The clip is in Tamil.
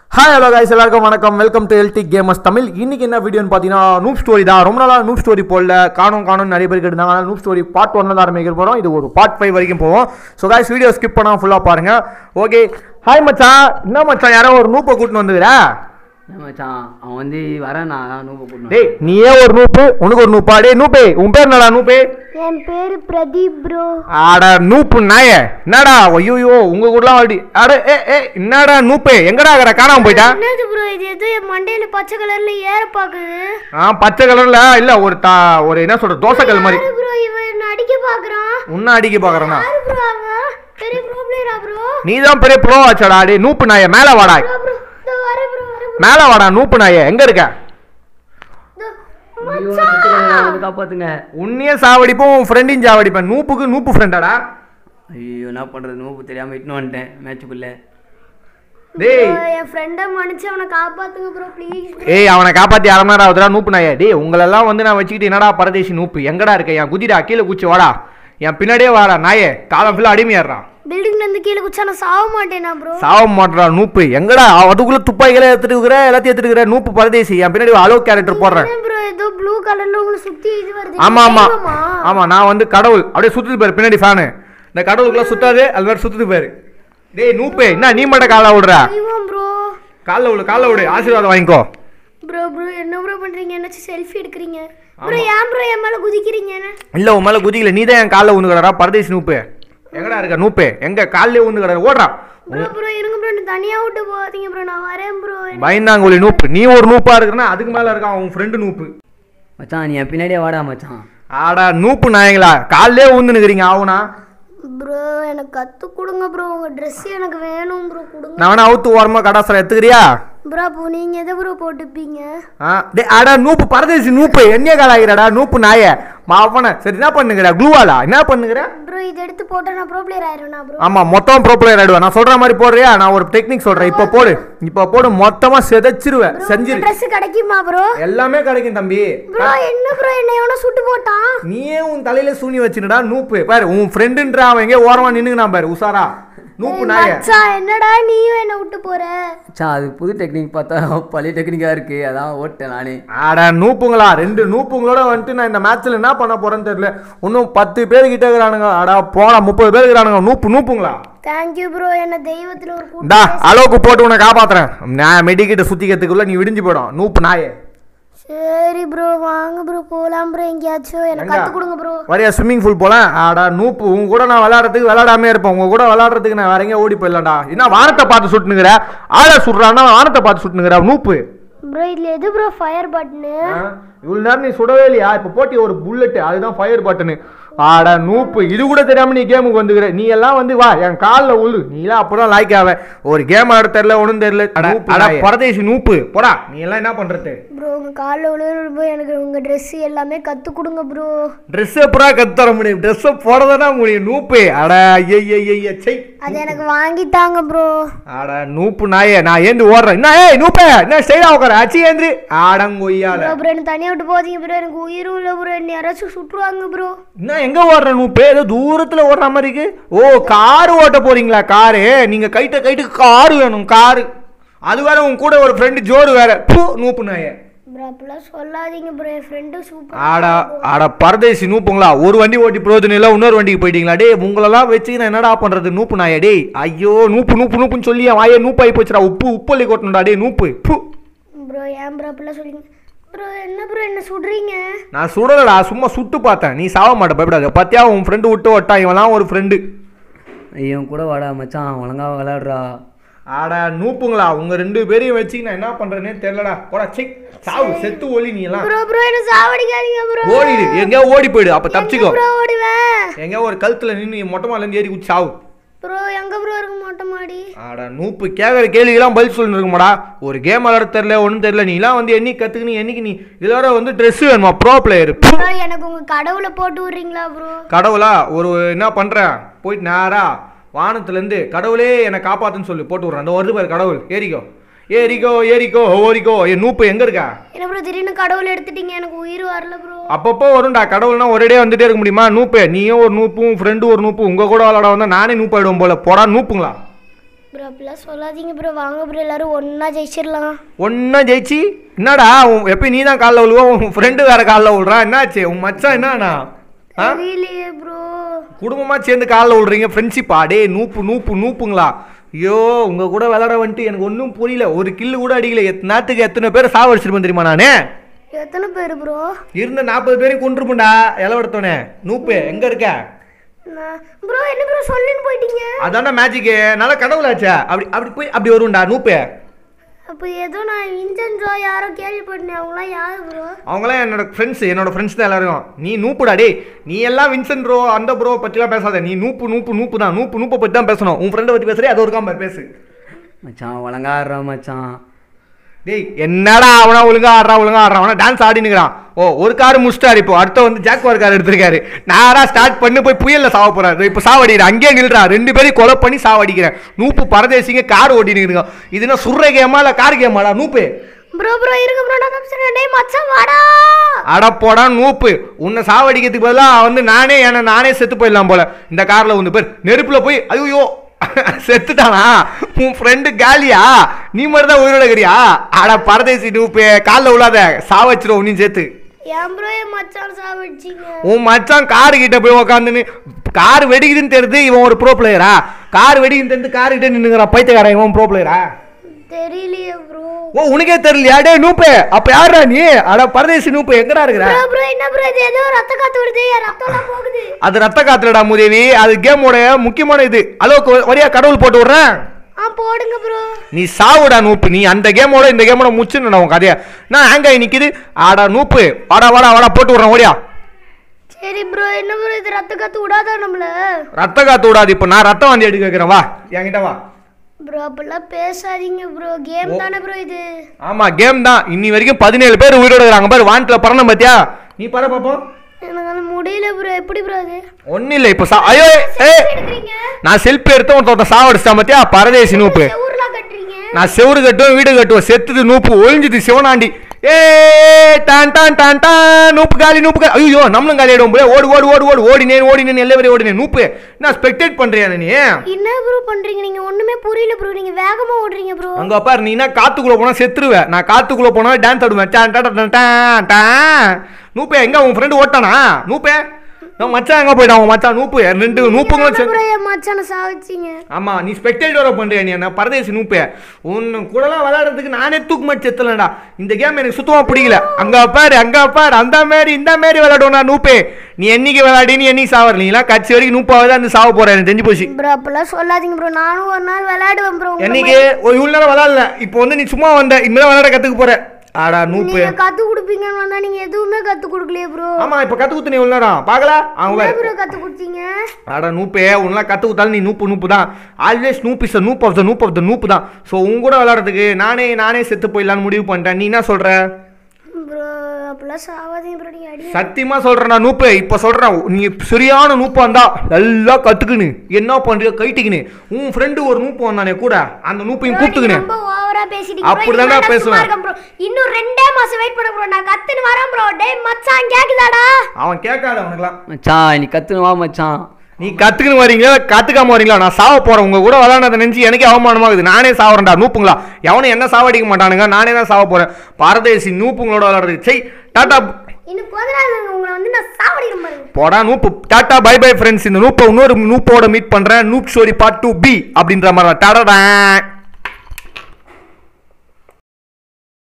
ஹாய் ஹலோ guys எல்லாருக்கும் வணக்கம் welcome to LD gamers Tamil இன்னைக்கு என்ன வீடியோன்னு பார்த்தீங்கன்னா நூப் ஸ்டோரி தான் ரொம்ப நாளாக நூப் ஸ்டோரி போடல காணும் காணும் நிறைய பேர் கேட்டிருந்தாங்க ஆனால் நூப் ஸ்டோரி பார்ட் ஒன்ல தான் ஆரம்பிக்க போகிறோம் இது ஒரு பார்ட் ஃபைவ் வரைக்கும் போவோம் ஸோ guys வீடியோ ஸ்கிப் பண்ணாமல் ஃபுல்லாக பாருங்க ஓகே ஹாய் மச்சான் என்ன மச்சான் யாரோ ஒரு நூப்பை கூட்டின்னு வந்துக்கிறா என்ன மச்சான் அவன் வந்து வரேன் நான் நூப்பு போட்டு டேய் நீயே ஒரு நூப்பு உனக்கு ஒரு நூப்பா டேய் நூப்பே உன் பேர் என்னடா நூப்பே என் பேரு பிரதீப் ப்ரோ ஆட நூப்பு நாய என்னடா ஐயோ உங்க கூடலாம் வாடி அட ஏ ஏ என்னடா நூப்பே எங்கடா இருக்கிற காணாம போயிட்டா என்னது ப்ரோ இது எது என் மண்டையில பச்சை கலர்ல ஏற பாக்குது ஆ பச்சை கலர்ல இல்ல ஒரு தா ஒரு என்ன சொல்ற தோசைக்கல் மாதிரி யாரு ப்ரோ இவன் என்ன அடிக்க பாக்குறான் உன்ன அடிக்க பாக்குறேன்னா யாரு ப்ரோ அவன் பெரிய ப்ரோ பிளேயரா ப்ரோ நீ தான் பெரிய ப்ரோ ஆச்சடா டே நூப்பு நாய மேல வாடா ப்ரோ ப்ரோ இதோ வரேன் ப்ரோ வரேன் bro. மேல வாடா நூப்பு நாய எங்க இருக்க இதோ காப்பாத்துங்க உன்னையே சாவடிப்போம் உன் ஃப்ரெண்டையும் சாவடிப்பேன் நூப்புக்கு நூப்பு ஃப்ரெண்டாடா ஐயோ என்ன பண்றது நூப்பு தெரியாம இட்டுன்னு வந்துட்டேன் மேட்சுக்குள்ள டேய் bro, என் ஃப்ரெண்ட மன்னிச்சு அவனை காப்பாத்துங்க ப்ரோ ப்ளீஸ் ஏய் அவனை காப்பாத்தி அரை மணி நேரம் ஆகுதுடா நூப்பு நாய டேய் உங்களெல்லாம் வந்து நான் வச்சுக்கிட்டு என்னடா பரதேசி நூப்பு எங்கடா இருக்க என் குதிடா கீழே குச்சி வாடா என் பின்னாடியே வாடா நாயே காலம் ஃபுல்லாக அடிமையாடுறான் பில்டிங்ல இருந்து கீழே குச்சா நான் சாவ மாட்டேனா ப்ரோ சாவ மாட்டா நூப்பு எங்கடா அதுக்குள்ள துப்பாக்கிகளை எடுத்துட்டு இருக்கிற எல்லாத்தையும் எடுத்துட்டு இருக்கிற நூப்பு பரதேசி என் பின்னாடி அலோ கேரக்டர் போடுறேன் ப்ரோ ஏதோ ப்ளூ கலர்ல உங்களுக்கு சுத்தி இது வருது ஆமா ஆமா தெய்வமா? ஆமா நான் வந்து கடவுள் அப்படியே சுத்துது பாரு பின்னாடி ஃபேனு இந்த கடவுளுக்குள்ள சுத்தாது அது மாதிரி சுத்துது பாரு டேய் நூப்பே என்ன நீ மட்டும் காலை விடுற தெய்வம் ப்ரோ காலில் விடு காலில் விடு ஆசீர்வாதம் வாங்கிக்கோ ப்ரோ ப்ரோ என்ன ப்ரோ பண்றீங்க என்னாச்சும் செல்ஃபி எடுக்கிறீங்க ப்ரோ ஏன் ப்ரோ என் மேல குதிக்கிறீங்க இல்ல உன் மேல குதிக்கல நீ தான் என் காலில் உந்து கிடறா பரதேசி நூப்பு எங்கடா இருக்க நூப்பே எங்க காலிலே உந்து கிடற ஓடுறா ப்ரோ ப்ரோ இருங்க ப்ரோ என்ன தனியா விட்டு போகாதீங்க ப்ரோ நான் வரேன் ப்ரோ பயந்தாங்கொழி நூப்பு நீ ஒரு நூப்பா இருக்கிறனா அதுக்கு மேல இருக்கான் உன் ஃப்ரெண்டு நூப்பு மச்சான் நீ என் பின்னாடியே வாடா மச்சான் ஆடா நூப்பு நாயங்களா காலிலே உந்து நிக்கிறீங்க ஆவுனா ப்ரோ எனக்கு கத்து கொடுங்க ப்ரோ உங்க Dress எனக்கு வேணும் ப்ரோ கொடுங்க நான் வேணா அவுத்து ஓரமா கடாசரம் எடுத்துக்கிறியா ப்ரோ அப்போ நீங்க எதை ப்ரோ போட்டுப்பீங்க ஆ டே அடா நூப்பு பரதேசி நூப்பு என்னைய காலாகிறடா நூப்பு நாய மாவன சரி என்ன பண்ணுகிற க்ளூவாலா என்ன பண்ணுகிற ப்ரோ இதை எடுத்து போட்டா நான் ப்ரோ பிளேயர் ஆயிருவேனா ப்ரோ ஆமா மொத்தம் ப்ரோ பிளேயர் ஆயிடுவேன் நான் சொல்ற மாதிரி போடுறியா நான் ஒரு டெக்னிக் சொல்றேன் இப்போ போடு இப்போ போடு மொத்தமா செதைச்சிருவேன் செஞ்சிரு Dress கிடைக்குமா ப்ரோ எல்லாமே கிடைக்கும் தம்பி ப்ரோ என்ன ப்ரோ என்ன எவனோ சுட்டு போட்டான் நீயே உன் தலையில சூனி வச்சுடா நூப்பு பாரு உன் ஃப்ரெண்டுன்ற அவன் எங்கேயோ ஓரமா நின்னுங்கண்ணா பாரு உசாரா நூப்பு நாய மச்சான் என்னடா நீயும் என்ன விட்டு போற மச்சான் அது புது டெக்னிக் பார்த்தா பழைய டெக்னிக்கா இருக்கு அதான் ஓட்டேன் நானே ஆடா நூப்புங்களா ரெண்டு நூப்புங்களோட வந்துட்டு நான் இந்த மேட்ச்ல என்ன பண்ண போறேன்னு தெரியல இன்னும் பத்து பேர் கிட்ட இருக்கிறானுங்க அடா போனா முப்பது பேர் இருக்கிறானுங்க நூப்பு நூப்புங்களா தேங்க்யூ ப்ரோ என்ன தெய்வத்துல ஒரு கூட்டம் இந்தா அளவுக்கு போட்டு உன்னை காப்பாத்துறேன் நான் மெடிக்கிட்ட சுத்திக்கிறதுக்குள்ள நீ விடிஞ்சு போயிடும் நூப்பு நாயே சரி ப்ரோ வாங்க ப்ரோ போலாம் ப்ரோ எங்கேயாச்சும் எனக்கு எங்க? கத்து கொடுங்க ப்ரோ வரையா ஸ்விம்மிங் பூல் போல ஆடா நூப்பு உங்க கூட நான் விளையாடுறதுக்கு விளையாடாமே இருப்பேன் உங்க கூட விளையாடுறதுக்கு நான் வேற எங்கேயும் ஓடி போயிடலாம்டா என்ன வானத்தை பார்த்து சுட்டுனுங்கிற ஆளை சுடுறான்னா வானத்தை பார்த்து சுட்டுனுங்கிற நூப்பு ப்ரோ இதுல எது ப்ரோ ஃபயர் பட்டனு இவ்வளவு நேரம் நீ சுடவே இல்லையா இப்போ போட்டி ஒரு புல்லட் அதுதான் ஃபயர் பட்டனு ஆடா நூப்பு இது கூட தெரியாம நீ கேமுக்கு வந்துக்கிற நீ எல்லாம் வந்து வா என் காலில் உழு நீ எல்லாம் அப்பதான் லாய்க் ஆவ ஒரு கேம் ஆட தெரியல ஒன்றும் தெரியல அட பரதேசி நூப்பு போடா நீ எல்லாம் என்ன பண்றது ப்ரோ உங்க காலில் விழுந்து போய் எனக்கு உங்க Dress எல்லாமே கத்து கொடுங்க ப்ரோ ட்ரெஸ் எப்படா கத்தர முடியும் ட்ரெஸ்ஸை போடதானே முடியும் நூப்பு அட ஐய சை அது எனக்கு வாங்கி தாங்க ப்ரோ அட நூப்பு நாயே நான் ஏந்து ஓடுறேன் என்ன ஏய் நூப்பே என்ன ஸ்டைலா உட்கார அச்சி ஏந்திரி ஆடங்கொய்யால ப்ரோ ப்ரோ என்ன தனியா விட்டு போதீங்க ப்ரோ எனக்கு உயிரும் இல்லை ப்ரோ என்ன யாராச்சும் சுட்டுருவாங்க ப்ரோ என்ன எங்க ஓடுற நூப்பு ஏதோ தூரத்துல ஓடுற மாதிரி இருக்கு ஓ கார் ஓட்ட போறீங்களா காரு நீங்க கைட்ட கைட்டுக்கு காரு வேணும் காரு அது வேற உன் கூட ஒரு ஃப்ரெண்டு ஜோடு வேற பூ நூப்பு நாயே ப்ரோ அப்படிலாம் சொல்லாதீங்க ப்ரோ என் ஃப்ரெண்டு சூப்பர் ஆடா ஆடா பரதேசி நூப்புங்களா ஒரு வண்டி ஓட்டி பிரயோஜனம் இல்லை இன்னொரு வண்டிக்கு போயிட்டீங்களா டேய் உங்களெல்லாம் வச்சு நான் என்னடா பண்றது நூப்பு நாயே டேய் ஐயோ நூப்பு நூப்பு நூப்புன்னு சொல்லி என் வாயே நூப்பாகி போச்சுடா உப்பு உப்பள்ளி கொட்டணும்டா டேய் நூப்பு பூ ப்ரோ ஏன் ப்ரோ அப்படிலாம் சொல்றீங்க ப்ரோ என்ன ப்ரோ என்ன சுடுறீங்க நான் சுடலடா சும்மா சுட்டு பார்த்தேன் நீ சாவ மாட்ட பயப்படாத பத்தியா உன் ஃப்ரெண்டு விட்டு ஓட்டான் இவன்லாம் ஒரு ஃப்ரெண்டு ஐயோ கூட வாடா மச்சான் ஒழுங்கா விளையாடுறா ஆடா நூப்புங்களா உங்க ரெண்டு பேரையும் வச்சு நான் என்ன பண்றேனே தெரியலடா போடா சிக் சாவு செத்து ஒளி நீ எல்லாம் ப்ரோ ப்ரோ என்ன சாவடிக்காதீங்க ப்ரோ ஓடிடு எங்கேயோ ஓடி போயிடு அப்ப தப்பிச்சுக்கோ ப்ரோ ஓடுவேன் எங்கேயோ ஒரு கழுத்துல நின்று மொட்டை மால இருந்து ஏறி குச்சி சாவு ப்ரோ எங்க ப்ரோ இருக்கு மொட்டை மாடி ஆடா நூப்பு கேட்குற கேள்விக்கெல்லாம் பதில் சொல்லி இருக்குமாடா ஒரு கேம் விளாட தெரியல ஒன்றும் தெரியல நீலாம் வந்து என்னைக்கு கற்றுக்கணும் என்னைக்கு நீ இதோட வந்து ட்ரெஸ் வேணுமா ப்ரோ பிளேயர் ப்ரோ எனக்கு உங்க கடவுளை போட்டு விடுறீங்களா ப்ரோ கடவுளா ஒரு என்ன பண்ணுறேன் போயிட்டு நேரா வானத்துலேருந்து கடவுளே என்னை காப்பாத்துன்னு சொல்லி போட்டு விட்றேன் அந்த வருது பாரு கடவுள் ஏறிக்கோ ஏறிக்கோ ஏறிக்கோ ஓரிக்கோ என் நூப்பு எங்கே இருக்கா என்ன ப்ரோ திடீர்னு கடவுள் எடுத்துட்டீங்க எனக்கு உயிர் வரல ப்ரோ அப்பப்போ வரும்டா கடவுள்னா ஒரேடே வந்துட்டே இருக்க முடியுமா நூப்பே நீயும் ஒரு நூப்பும் ஃப்ரெண்டு ஒரு நூப்பு உங்க கூட விளாட வந்தா நானே நூப்பு ஆயிடுவோம் போல போடா நூப்புங்களா ப்ரோ அப்படிலாம் சொல்லாதீங்க ப்ரோ வாங்க ப்ரோ எல்லாரும் ஒண்ணா ஜெயிச்சிடலாம் ஒன்றா ஜெயிச்சு என்னடா உன் எப்பயும் நீ தான் காலில் விழுவ உன் ஃப்ரெண்டு வேற காலில் விழுறான் என்னாச்சு உன் மச்சான் என்னண்ணா ஆ தெரியலையே ப்ரோ குடும்பமாக சேர்ந்து காலில் விழுறீங்க ஃப்ரெண்ட்ஷிப்பா டே நூப்பு நூப்பு நூப்புங்களா ஐயோ உங்க கூட விளாட வந்துட்டு எனக்கு ஒன்றும் புரியல ஒரு கில்லு கூட அடிக்கல எத் நேரத்துக்கு எத்தனை பேர் சாவடிச்சிருப்பேன் தெரியுமா நானே எத்தனை பேர் ப்ரோ இருந்த நாற்பது பேரையும் கொண்டுருப்பேன்டா இலவடத்தோனே நூப்பு எங்க இருக்க ப்ரோ என்ன ப்ரோ சொல்லுன்னு போயிட்டீங்க அதான்டா மேஜிக்கு நல்ல கடவுளாச்சே அப்படி அப்படி போய் அப்படி வரும்டா நூப்பு அப்போ ஏதோ நான் இன்சென்ட்ரோ யாரோ கேள்விப்பட்டேன் அவங்களாம் யாரு ப்ரோ அவங்களாம் என்னோட ஃப்ரெண்ட்ஸ் என்னோட ஃப்ரெண்ட்ஸ் தான் எல்லாரும் நீ நூப்புடா டேய் நீ எல்லாம் வின்சென்ட் ப்ரோ அந்த ப்ரோ பற்றிலாம் பேசாத நீ நூப்பு நூப்பு நூப்பு தான் நூப்பு நூப்பை பற்றி தான் பேசணும் உன் ஃப்ரெண்டை பற்றி பேசுறே அது ஒரு காம்பர் பேசு மச்சான் ஒழுங்கா ஆடுறா மச்சான் டேய் என்னடா அவனா ஒழுங்கா ஆடுறா ஒழுங்கா ஆடுறான் அவனா டான்ஸ் ஆடினுக்கிறான் ஓ ஒரு கார் முடிச்சிட்டாரு இப்போ அடுத்த வந்து ஜாக்வார் கார் எடுத்திருக்காரு நாரா ஸ்டார்ட் பண்ணி போய் புயல்ல சாவ போறாரு இப்போ சாவடிக்கிறேன் அங்கேயே நில்றா ரெண்டு பேரையும் கொலை பண்ணி சாவடிக்கிறேன் நூப்பு பரதேசிங்க கார் ஓட்டினுங்க இதுனா சுர்ற கேமா இல்லை கார் கேமாடா நூப்பு ப்ரோ ப்ரோ இருங்க ப்ரோ நான் தப்பிச்சிட்டேன் டேய் மச்சான் வாடா அடப்போடா நூப்பு உன்னை சாவடிக்கிறதுக்கு பதிலாக வந்து நானே என்ன நானே செத்து போயிடலாம் போல இந்த காரில் வந்து பேர் நெருப்புல போய் ஐயோ செத்துட்டானா உன் ஃப்ரெண்டு காலியா நீ மட்டும் தான் உயிரோட இருக்கிறியா அட பரதேசி நூப்பு காலில் விழாத சாவச்சிரும் நீ சேர்த்து ஏன் ப்ரோ என் மச்சான் சாவடிச்சிங்க உன் மச்சான் காரு கிட்ட போய் உக்காந்துன்னு கார் வெடிக்குதுன்னு தெரியுது இவன் ஒரு ப்ரோ பிளேயரா கார் வெடிக்குதுன்னு தெரிஞ்சு கார் கிட்ட நின்னுங்கிறான் பைத்தியக்காரன் இவன் ப்ரோ பிளேயரா தெரியலையே ப்ரோ ஓ உனக்கே தெரியலையா டே நூப்பு அப்ப யாரா நீ அட பரதேசி நூப்பு எங்கடா இருக்கிற ப்ரோ ப்ரோ என்ன ப்ரோ இது ஏதோ ரத்த காத்து வருது என் ரத்தம்லாம் போகுது அது ரத்த காத்துலடா முதேவி அது கேமோட முக்கியமான இது அளவுக்கு வரியா கடவுள் போட்டு விடுறேன் ஆ போடுங்க ப்ரோ நீ சாவுடா நூப்பு நீ அந்த கேமோட இந்த கேமோட முச்சுன்னு உன் கதைய நான் ஹேங் ஆகி நிக்குது ஆடா நூப்பு வாடா வாடா வாடா போட்டு விடுறேன் ஓடியா சரி ப்ரோ என்ன ப்ரோ இது ரத்த காத்து விடாதா நம்மள ரத்த காத்து விடாது இப்போ நான் ரத்தம் வாந்தி எடுக்க வைக்கிறேன் வா என்கிட்ட வா ப்ரோ அப்பெல்லாம் பேசாதீங்க ப்ரோ கேம் தானே ப்ரோ இது ஆமா கேம் தான் இன்னி வரைக்கும் பதினேழு பேர் உயிரோட இருக்கிறாங்க பாரு வானத்துல பறணும் பாத்தியா நீ பற பாப்போம் என்னால முடியல ப்ரோ எப்படி ப்ரோ அது ஒன்னும் இல்லை இப்போ சா ஐயோ ஏ செல்ஃபி எடுக்கிறீங்க நான் செல்ஃபி எடுத்து ஒருத்தன் சாவடிச்சிட்டான் பாத்தியா பரதேசி நூப்பு ஊர்லாம் கட்டுறீங்க நான் செவுரு கட்டுவேன் வீடு கட்டுவேன் செத்துது நூப்பு ஒழிஞ்சுது சிவனாண்டி ஏ டான் டான் டான் டான் நூப்பு காலி நூப்பு காலி ஐயோ நம்மளும் காலி ஆயிடும் போல ஓடு ஓடு ஓடு ஓடு ஓடினேன் ஓடினேன் எல்லாரும் ஓடினேன் நூப்பு நான் ஸ்பெக்டேட் பண்றியா நீ என்ன ப்ரோ பண்றீங்க நீங்க ஒண்ணுமே புரியல ப்ரோ நீங்க வேகமா ஓடுறீங்க ப்ரோ அங்க பாரு நீ என்ன காத்துக்குள்ள போனா செத்துருவேன் நான் காத்துக்குள்ள போனா டான்ஸ் ஆடுவேன் டான் டான் டான் டான் டான் நூப்பே எங்க உன் ஃப்ரெண்டு ஓட்டானா நூப்பே நான் மச்சான் எங்க போயிட்டான் உன் மச்சான் நூப்பு ரெண்டு நூப்புங்களும் சேர்ந்து ப்ரோ என் மச்சான சாவச்சிங்க ஆமா நீ ஸ்பெக்டேட்டரை பண்றியா நீ என்ன பரதேசி நூப்பே உன் கூடலாம் விளையாடுறதுக்கு நானே தூக்கு மாட்டி செத்தலடா இந்த கேம் எனக்கு சுத்தமா பிடிக்கல அங்க பாரு அங்க பாரு அந்த மாதிரி இந்த மாதிரி விளையாடுவோம் நூப்பே நீ என்னைக்கு விளையாடி நீ என்னைக்கு சாவர நீலாம் கட்சி வரைக்கும் நூப்பாவே தான் இந்த சாவ போற எனக்கு தெரிஞ்சு போச்சு ப்ரோ அப்பெல்லாம் சொல்லாதீங்க ப்ரோ நானும் ஒரு நாள் விளையாடுவேன் ப்ரோ என்னைக்கு ஒரு இவ்வளவு நேரம் விளையாடல இப்போ வந்து நீ சும்மா வந்த இனிமேல் விளையாட கத்துக்க போற ஆடா நூப்பு நீங்க கத்து கொடுப்பீங்கன்னு வந்தா நீங்க எதுவுமே கத்து கொடுக்கலையே ப்ரோ ஆமா இப்ப கத்து குத்து நீ இவ்வளவு நேரம் பாக்கல அவங்க என்ன ப்ரோ கத்து கொடுத்தீங்க அட நூப்பே உன்னெல்லாம் கத்து கொடுத்தாலும் நீ நூப்பு நூப்பு தான் always noob is noob of the noob of the noob தான் ஸோ உங்க கூட விளையாடுறதுக்கு நானே நானே செத்து போயிடலான்னு முடிவு பண்ணிட்டேன் நீ என்ன சொல்ற ப்ரோ அப்பெல்லாம் சாவாதீங்க ப்ரோ நீங்க அடி சத்தியமா சொல்றேன் நான் நூப்பு இப்ப சொல்றேன் நீ சரியான நூப்பா இருந்தா நல்லா கத்துக்குன்னு என்ன பண்றியோ கைட்டிக்கின்னு உன் ஃப்ரெண்டு ஒரு நூப்பு வந்தானே கூட அந்த நூப்பையும் கூப்பிட்டுக்கினு ரொம்ப ஓவரா பேசிட்டீங்க bro. அப்படிதான்டா இதுக்கு மேல நான் பேசுவேன். சும்மா இருக்கேன் bro. இன்னும் ரெண்டே மாசம் வெயிட் பண்ண ப்ரோ நான் கத்துன்னு வரேன் ப்ரோ டேய் மச்சான் கேக்குதாடா அவன் கேட்காத அவனுக்குலாம் மச்சான் நீ கத்துன்னு வா மச்சான் நீ கத்துக்குன்னு வரீங்களா கத்துக்காம வரீங்களா நான் சாவ போறேன் உங்க கூட விளையாடுறத நினைச்சு எனக்கே அவமானமாகுது நானே சாவறேன்டா நூப்புங்களா எவனும் என்ன சாவடிக்க மாட்டானுங்க நானே தான் சாவ போறேன் பாரதேசி நூப்புங்களோட விளையாடுறது செய் டாட்டா இன்னும் கொஞ்ச நாள் உங்களை வந்து நான் சாவடிக்கிறேன் பாருங்க போடா நூப்பு டாட்டா பை பை ஃப்ரெண்ட்ஸ் இந்த நூப்பை இன்னொரு நூப்போட மீட் பண்றேன் noob story part two B அப்படின்ற மாதிரி டாடா